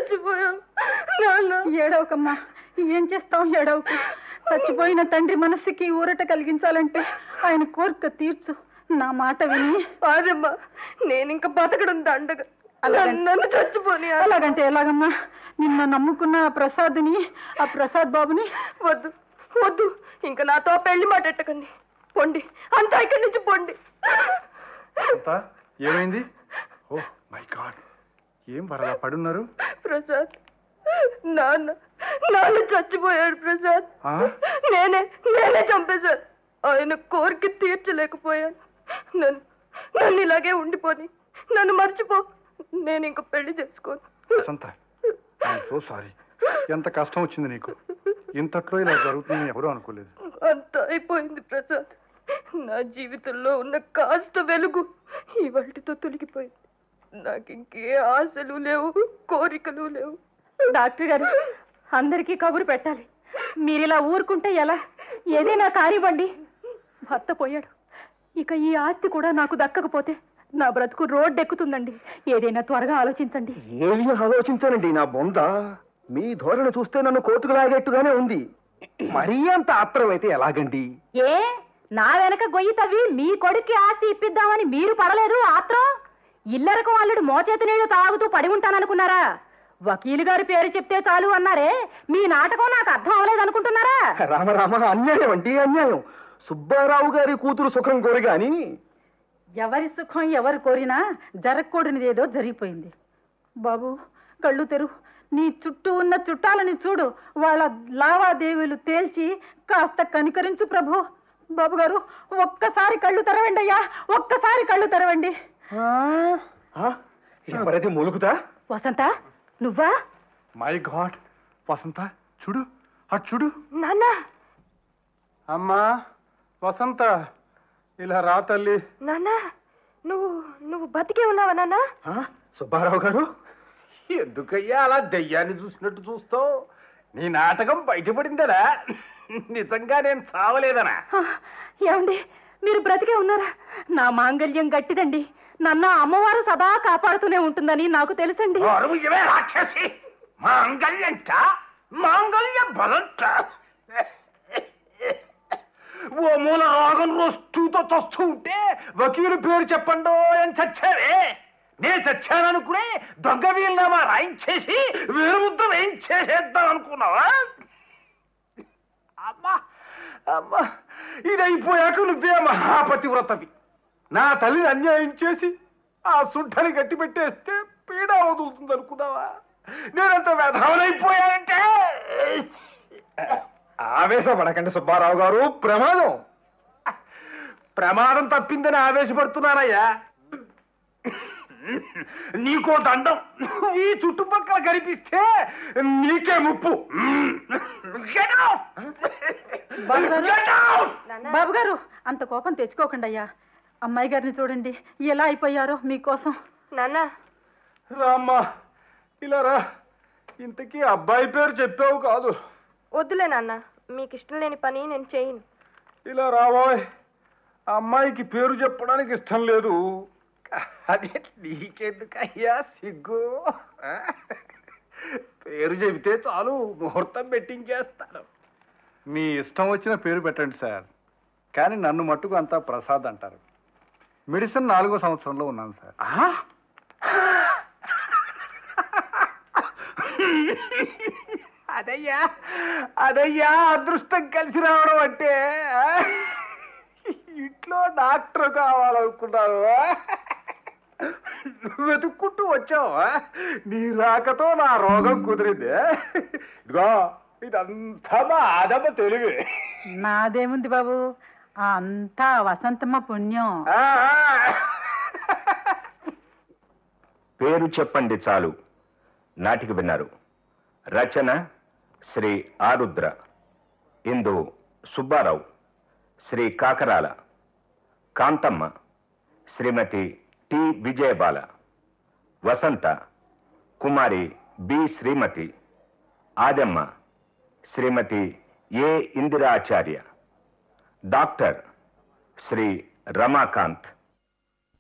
చచ్చిపోయావు నాన్న ఏడవకమ్మా ఏం చేస్తాం ఏడవకు చచ్చిపోయిన తండ్రి మనసుకి ఊరట కలిగించాలంటే ఆయన కోరిక తీర్చు నా మాట విని కాదమ్మా నేను ఇంకా బతకడం దండగా అలాగండి. నన్ను చచ్చిపోని అలాగంటే ఎలాగమ్మా నిన్న నమ్ముకున్న ఆ ప్రసాద్ని ఆ ప్రసాద్ బాబుని వద్దు వద్దు ఇంకా నాతో ఆ పెళ్లి మాట ఎట్టకండి పొండి అంతా ఇక్కడి నుంచి పొండి అంతా ఏమైంది ఓ మై గాడ్ ఏం వరద పడున్నారు ప్రసాద్ నాన్న నాన్న చచ్చిపోయాడు ప్రసాద్ ఆ? నేనే నేనే చంపేశాను ఆయన కోరిక తీర్చలేకపోయాను నన్ను నన్ను ఇలాగే ఉండిపోని నన్ను మర్చిపో నేను ఇంక పెళ్లి చేసుకోను వసంత ఐఎమ్ సో సారీ ఎంత కష్టం వచ్చింది నీకు ఇంతట్లో ఇలా జరుగుతుందని ఎవరూ అనుకోలేదు అంత అయిపోయింది ప్రసాద్ నా జీవితంలో ఉన్న కాస్త వెలుగు ఈ వాటితో తొలగిపోయింది నాకు ఇంకే ఆశలు లేవు కోరికలు లేవు డాక్టర్ గారు అందరికీ కబురు పెట్టాలి మీరిలా ఊరుకుంటే ఎలా ఏదైనా కానివ్వండి భర్త పోయాడు ఇక ఈ ఆస్తి కూడా నాకు దక్కకపోతే నా బ్రతుకు రోడ్డు ఎక్కుతుందండి ఏదైనా త్వరగా ఆలోచించండి ఏమి ఆలోచించానండి నా బొంద మీ ధోరణి చూస్తే నన్ను కోర్టుకు లాగేట్టుగానే ఉంది మరీ అంత ఆత్రమైతే ఎలాగండి ఏ నా వెనక గొయ్యి తవ్వి మీ కొడుక్కి ఆస్తి ఇప్పిద్దామని మీరు పడలేదు ఆత్రం ఇల్లరకు వాళ్ళుడు మోచేతి నీళ్లు తాగుతూ పడి ఉంటాననుకున్నారా వకీలు గారి పేరు చెప్తే చాలు అన్నారే మీ నాటకం నాకు అర్థం అవ్వలేదు అనుకుంటున్నారా రామ రామ అన్యాయం అండి అన్యాయం సుబ్బారావు గారి కూతురు సుఖం కోరి గాని ఎవరి సుఖం ఎవరు కోరినా జరగకూడనిదేదో జరిగిపోయింది బాబు కళ్ళు తెరు నీ చుట్టూ ఉన్న చుట్టాలని చూడు వాళ్ళ లావాదేవీలు తేల్చి కాస్త కనికరించు ప్రభు బాబు గారు ఒక్కసారి కళ్ళు తెరవండి అయ్యా ఒక్కసారి కళ్ళు తెరవండి ఆ? ఎవరైతే మూలుగుతా వసంత నువ్వా మై గాడ్ వసంత చూడు అటు చూడు నాన్న అమ్మా వసంత ఇలా రా తల్లి నాన్న నువ్వు నువ్వు బతికే ఉన్నావా నాన్న ఆ? సుబ్బారావు గారు ఎందుకయ్యా అలా దెయ్యాన్ని చూసినట్టు చూస్తావు నీ నాటకం బయటపడిందనా నిజంగా నేను చావలేదనా ఆ, ఏమండి మీరు బ్రతికే ఉన్నారా నా మాంగల్యం గట్టిదండి నన్ను అమ్మవారు సదా కాపాడుతూనే ఉంటుందని నాకు తెలుసండి అరువు ఇవే రాక్షసి మాంగళ్యంట మాంగళ్య బలంట ఓ మూల రోగం రొస్తూతో చస్తూ ఉంటే వకీలు పేరు చెప్పండో అని చచ్చావే నేను చచ్చాననుకునే దొంగ వీలునామా రాయించేసి వేరుముద్ర వేయించేసేద్దాం అనుకున్నావా అమ్మా అమ్మా ఇది అయిపోయాక నువ్వే మహాపతివ్రతవి నా తల్లిని అన్యాయం చేసి ఆ సుంఠని గట్టి పెట్టేస్తే పీడ వదులుతుంది అనుకున్నావా నేనంత వ్యధవనైపోయానంటే ఆవేశపడకండి సుబ్బారావు గారు ప్రమాదం ప్రమాదం తప్పిందని ఆవేశపడుతున్నానయ్యా నీకో దండం ఈ చుట్టుపక్కల కనిపిస్తే నీకే ముప్పు Get out! బాబుగారు? Get out! బాబు గారు అంత కోపం తెచ్చుకోకండి అయ్యా అమ్మాయి గారిని చూడండి ఎలా అయిపోయారో మీకోసం నాన్న రామ్మా ఇలా రా ఇంతకీ అబ్బాయి పేరు చెప్పావు కాదు వద్దులే నాన్న మీకు ఇష్టం లేని పని నేను చేయను ఇలా రాబోయ్ ఆ అమ్మాయికి పేరు చెప్పడానికి ఇష్టం లేదు అదే నీకెందుకయ్యా సిగ్గు ఆ? పేరు చెబితే చాలు ముహూర్తం పెట్టించేస్తాను మీ ఇష్టం వచ్చిన పేరు పెట్టండి సార్ కానీ నన్ను మట్టుకు అంతా ప్రసాద్ అంటారు మెడిసిన్ నాలుగో సంవత్సరంలో ఉన్నాను సార్ ఆ? అదయ్యా అదయ్యా అదృష్టం కలిసి రావడం అంటే ఆ? ఇంట్లో డాక్టర్ కావాలనుకున్నావు ఆ? నువ్వు వెతుక్కుంటూ వచ్చావా నీ రాకతో నా రోగం కుదిరింది ఇదిగో ఇదంతా మా ఆదమ్మ తెలివి నాదేముంది బాబు అంతా వసంతమ్మ పుణ్యం ఆ, ఆ. పేరు చెప్పండి చాలు నాటికి విన్నారు రచన Sri Arudra Indu Subbarao Sri Kakarala Kanthamma Srimathi T Vijayabala Vasantha Kumari B Srimathi Adamma Srimathi A Indiracharya doctor Sri Ramakant